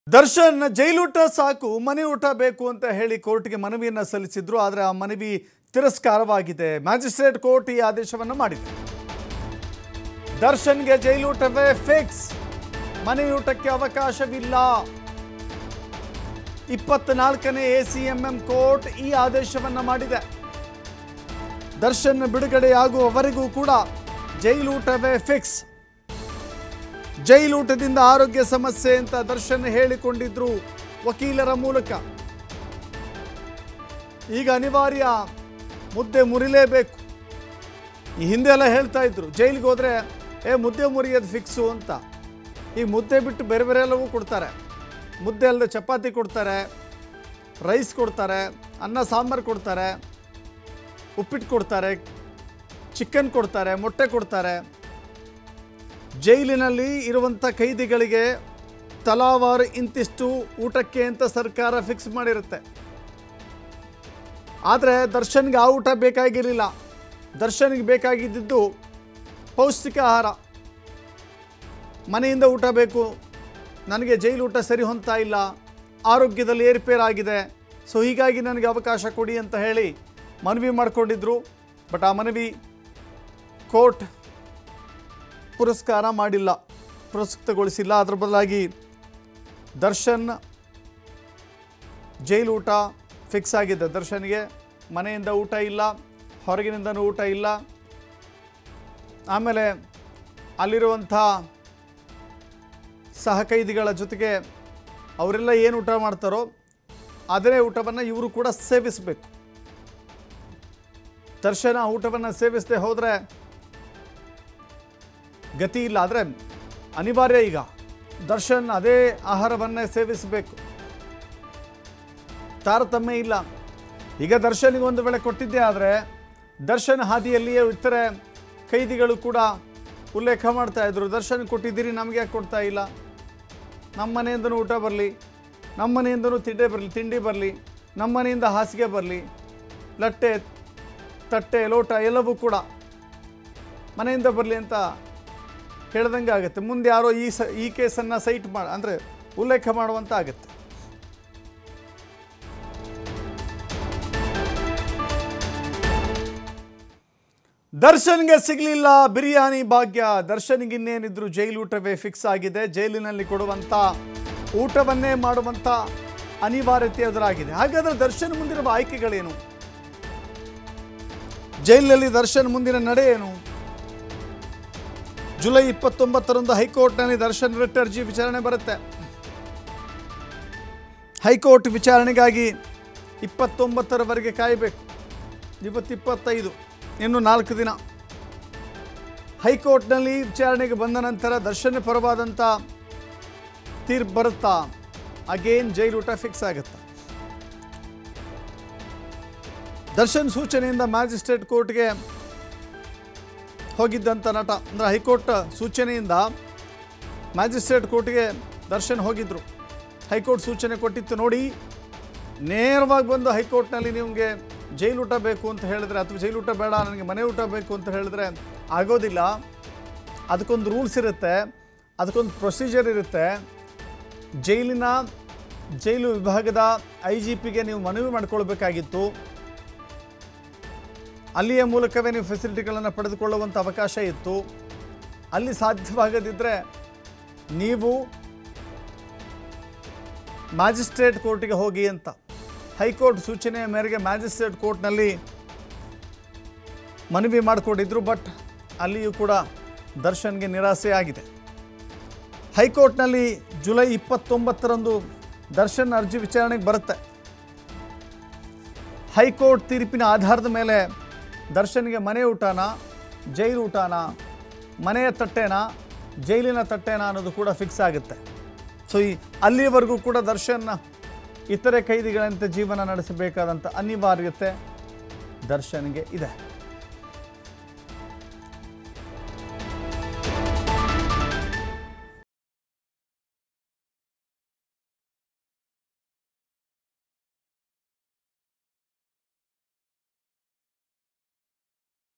ದರ್ಶನ್ ಜೈಲೂಟ ಸಾಕು ಮನೆ ಊಟ ಬೇಕು ಅಂತ ಹೇಳಿ ಕೋರ್ಟ್ಗೆ ಮನವಿಯನ್ನು ಸಲ್ಲಿಸಿದ್ರು ಆದರೆ ಆ ಮನವಿ ತಿರಸ್ಕಾರವಾಗಿದೆ ಮ್ಯಾಜಿಸ್ಟ್ರೇಟ್ ಕೋರ್ಟ್ ಈ ಆದೇಶವನ್ನು ಮಾಡಿದೆ ದರ್ಶನ್ಗೆ ಜೈಲೂಟವೇ ಫಿಕ್ಸ್ ಮನೆ ಊಟಕ್ಕೆ ಅವಕಾಶವಿಲ್ಲ ಇಪ್ಪತ್ನಾಲ್ಕನೇ A C M M court ಈ ಆದೇಶವನ್ನು ಮಾಡಿದೆ ದರ್ಶನ್ ಬಿಡುಗಡೆಯಾಗುವವರೆಗೂ ಕೂಡ ಜೈಲೂಟವೇ ಫಿಕ್ಸ್ ಜೈಲೂಟದಿಂದ ಆರೋಗ್ಯ ಸಮಸ್ಯೆ ಅಂತ ದರ್ಶನ್ ಹೇಳಿಕೊಂಡಿದ್ರು ವಕೀಲರ ಮೂಲಕ ಈಗ ಅನಿವಾರ್ಯ ಮುದ್ದೆ ಮುರಿಲೇಬೇಕು ಈ ಹಿಂದೆ ಎಲ್ಲ ಹೇಳ್ತಾ ಇದ್ರು ಜೈಲಿಗೆ ಹೋದ್ರೆ ಏ ಮುದ್ದೆ ಮುರಿಯೋದು ಫಿಕ್ಸು ಅಂತ ಈಗ ಮುದ್ದೆ ಬಿಟ್ಟು ಬೇರೆ ಬೇರೆ ಎಲ್ಲವೂ ಕೊಡ್ತಾರೆ ಮುದ್ದೆ ಅಲ್ಲದೆ ಚಪಾತಿ ಕೊಡ್ತಾರೆ ರೈಸ್ ಕೊಡ್ತಾರೆ ಅನ್ನ ಸಾಂಬಾರು ಕೊಡ್ತಾರೆ ಉಪ್ಪಿಟ್ಟು ಕೊಡ್ತಾರೆ ಚಿಕನ್ ಕೊಡ್ತಾರೆ ಮೊಟ್ಟೆ ಕೊಡ್ತಾರೆ ಜೈಲಿನಲ್ಲಿ ಇರುವಂಥ ಕೈದಿಗಳಿಗೆ ತಲಾವಾರು ಇಂತಿಷ್ಟು ಊಟಕ್ಕೆ ಅಂತ ಸರ್ಕಾರ ಫಿಕ್ಸ್ ಮಾಡಿರುತ್ತೆ ಆದರೆ ದರ್ಶನ್ಗೆ ಆ ಊಟ ಬೇಕಾಗಿರಲಿಲ್ಲ ದರ್ಶನ್ಗೆ ಬೇಕಾಗಿದ್ದಿದ್ದು ಪೌಷ್ಟಿಕ ಆಹಾರ ಮನೆಯಿಂದ ಊಟ ಬೇಕು ನನಗೆ ಜೈಲು ಊಟ ಸರಿ ಹೊಂತಾ ಇಲ್ಲ ಆರೋಗ್ಯದಲ್ಲಿ ಏರುಪೇರಾಗಿದೆ ಸೊ ಹೀಗಾಗಿ ನನಗೆ ಅವಕಾಶ ಕೊಡಿ ಅಂತ ಹೇಳಿ ಮನವಿ ಮಾಡಿಕೊಂಡಿದ್ರು ಬಟ್ ಆ ಮನವಿ ಕೋರ್ಟ್ ಪುರಸ್ಕಾರ ಮಾಡಿಲ್ಲ ಪುರಸ್ಕೃತಗೊಳಿಸಿಲ್ಲ ಅದರ ಬದಲಾಗಿ ದರ್ಶನ್ ಜೈಲು ಊಟ ಫಿಕ್ಸ್ ಆಗಿದೆ ದರ್ಶನ್ಗೆ ಮನೆಯಿಂದ ಊಟ ಇಲ್ಲ ಹೊರಗಿನಿಂದನೂ ಊಟ ಇಲ್ಲ ಆಮೇಲೆ ಅಲ್ಲಿರುವಂಥ ಸಹಕೈದಿಗಳ ಜೊತೆಗೆ ಅವರೆಲ್ಲ ಏನು ಊಟ ಮಾಡ್ತಾರೋ ಅದೇ ಊಟವನ್ನು ಇವರು ಕೂಡ ಸೇವಿಸಬೇಕು ದರ್ಶನ ಊಟವನ್ನು ಸೇವಿಸದೆ ಹೋದರೆ ಗತಿ ಇಲ್ಲ ಆದರೆ ಅನಿವಾರ್ಯ ಈಗ ದರ್ಶನ್ ಅದೇ ಆಹಾರವನ್ನೇ ಸೇವಿಸಬೇಕು ತಾರತಮ್ಯ ಇಲ್ಲ ಈಗ ದರ್ಶನ್ಗೆ ಒಂದು ವೇಳೆ ಕೊಟ್ಟಿದ್ದೇ ಆದರೆ ದರ್ಶನ್ ಹಾದಿಯಲ್ಲಿಯೇ ಇತರೆ ಕೈದಿಗಳು ಕೂಡ ಉಲ್ಲೇಖ ಮಾಡ್ತಾ ಇದ್ರು ದರ್ಶನ್ ಕೊಟ್ಟಿದ್ದೀರಿ ನಮಗೆ ಯಾಕೆ ಕೊಡ್ತಾ ಇಲ್ಲ ನಮ್ಮ ಮನೆಯಿಂದನೂ ಊಟ ಬರಲಿ ನಮ್ಮ ಮನೆಯಿಂದನೂ ತಿಂಡಿ ಬರಲಿ ತಿಂಡಿ ಬರಲಿ ನಮ್ಮ ಮನೆಯಿಂದ ಹಾಸಿಗೆ ಬರಲಿ ಲಟ್ಟೆ ತಟ್ಟೆ ಲೋಟ ಎಲ್ಲವೂ ಕೂಡ ಮನೆಯಿಂದ ಬರಲಿ ಅಂತ ಹೇಳ್ದಂಗೆ ಆಗುತ್ತೆ ಮುಂದೆ ಯಾರೋ ಈ ಸ ಈ ಕೇಸನ್ನು ಸೈಟ್ ಮಾಡಿ ಅಂದರೆ ಉಲ್ಲೇಖ ಮಾಡುವಂತ ಆಗುತ್ತೆ ದರ್ಶನ್ಗೆ ಸಿಗಲಿಲ್ಲ ಬಿರಿಯಾನಿ ಭಾಗ್ಯ ದರ್ಶನ್ಗೆ ಇನ್ನೇನಿದ್ರು ಜೈಲೂಟವೇ ಫಿಕ್ಸ್ ಆಗಿದೆ ಜೈಲಿನಲ್ಲಿ ಕೊಡುವಂಥ ಊಟವನ್ನೇ ಮಾಡುವಂಥ ಅನಿವಾರ್ಯತೆ ಎದುರಾಗಿದೆ ಹಾಗಾದರೆ ದರ್ಶನ್ ಮುಂದಿರುವ ಆಯ್ಕೆಗಳೇನು ಜೈಲಿನಲ್ಲಿ ದರ್ಶನ್ ಮುಂದಿನ ನಡೆ ಏನು ಜುಲೈ ಇಪ್ಪತ್ತೊಂಬತ್ತರಂದು ಹೈಕೋರ್ಟ್ನಲ್ಲಿ ದರ್ಶನ್ ರಿಟ್ ಅರ್ಜಿ ವಿಚಾರಣೆ ಬರುತ್ತೆ ಹೈಕೋರ್ಟ್ ವಿಚಾರಣೆಗಾಗಿ ಇಪ್ಪತ್ತೊಂಬತ್ತರವರೆಗೆ ಕಾಯಬೇಕು ಇವತ್ತು ಇಪ್ಪತ್ತೈದು ಇನ್ನು ನಾಲ್ಕು ದಿನ ಹೈಕೋರ್ಟ್ನಲ್ಲಿ ವಿಚಾರಣೆಗೆ ಬಂದ ನಂತರ ದರ್ಶನ ಪರವಾದಂಥ ತೀರ್ಪು ಬರುತ್ತಾ ಅಗೇನ್ ಜೈಲೂಟ ಫಿಕ್ಸ್ ಆಗುತ್ತಾ ದರ್ಶನ್ ಸೂಚನೆಯಿಂದ ಮ್ಯಾಜಿಸ್ಟ್ರೇಟ್ ಕೋರ್ಟ್ಗೆ ಹೋಗಿದ್ದಂಥ ನಟ ಅಂದರೆ ಹೈಕೋರ್ಟ್ ಸೂಚನೆಯಿಂದ ಮ್ಯಾಜಿಸ್ಟ್ರೇಟ್ ಕೋರ್ಟ್ಗೆ ದರ್ಶನ್ ಹೋಗಿದ್ದರು ಹೈಕೋರ್ಟ್ ಸೂಚನೆ ಕೊಟ್ಟಿತ್ತು ನೋಡಿ ನೇರವಾಗಿ ಬಂದು ಹೈಕೋರ್ಟ್ನಲ್ಲಿ ನಿಮಗೆ ಜೈಲೂಟ ಬೇಕು ಅಂತ ಹೇಳಿದ್ರೆ ಅಥವಾ ಜೈಲೂಟ ಬೇಡ ನನಗೆ ಮನೆ ಊಟ ಬೇಕು ಅಂತ ಹೇಳಿದ್ರೆ ಆಗೋದಿಲ್ಲ ಅದಕ್ಕೊಂದು ರೂಲ್ಸ್ ಇರುತ್ತೆ ಅದಕ್ಕೊಂದು ಪ್ರೊಸೀಜರ್ ಇರುತ್ತೆ ಜೈಲಿನ ಜೈಲು ವಿಭಾಗದ ಐ ಜಿ ಪಿಗೆ ನೀವು ಮನವಿ ಮಾಡ್ಕೊಳ್ಬೇಕಾಗಿತ್ತು ಅಲ್ಲಿಯ ಮೂಲಕವೇ ನೀವು ಫೆಸಿಲಿಟಿಗಳನ್ನು ಪಡೆದುಕೊಳ್ಳುವಂಥ ಅವಕಾಶ ಇತ್ತು ಅಲ್ಲಿ ಸಾಧ್ಯವಾಗದಿದ್ದರೆ ನೀವು ಮ್ಯಾಜಿಸ್ಟ್ರೇಟ್ ಕೋರ್ಟಿಗೆ ಹೋಗಿ ಅಂತ ಹೈಕೋರ್ಟ್ ಸೂಚನೆಯ ಮೇರೆಗೆ ಮ್ಯಾಜಿಸ್ಟ್ರೇಟ್ ಕೋರ್ಟ್ನಲ್ಲಿ ಮನವಿ ಮಾಡಿಕೊಂಡಿದ್ರು ಬಟ್ ಅಲ್ಲಿಯೂ ಕೂಡ ದರ್ಶನ್ಗೆ ನಿರಾಸೆ ಆಗಿದೆ ಹೈಕೋರ್ಟ್ನಲ್ಲಿ ಜುಲೈ ಇಪ್ಪತ್ತೊಂಬತ್ತರಂದು ದರ್ಶನ್ ಅರ್ಜಿ ವಿಚಾರಣೆಗೆ ಬರುತ್ತೆ ಹೈಕೋರ್ಟ್ ತೀರ್ಪಿನ ಆಧಾರದ ಮೇಲೆ ದರ್ಶನ್ಗೆ ಮನೆ ಊಟನ ಜೈಲು ಊಟನ ಮನೆಯ ತಟ್ಟೆನ ಜೈಲಿನ ತಟ್ಟೆನ ಅನ್ನೋದು ಕೂಡ ಫಿಕ್ಸ್ ಆಗುತ್ತೆ ಸೊ ಈ ಅಲ್ಲಿವರೆಗೂ ಕೂಡ ದರ್ಶನ್ ಇತರೆ ಕೈದಿಗಳಂತೆ ಜೀವನ ನಡೆಸಬೇಕಾದಂಥ ಅನಿವಾರ್ಯತೆ ದರ್ಶನ್ಗೆ ಇದೆ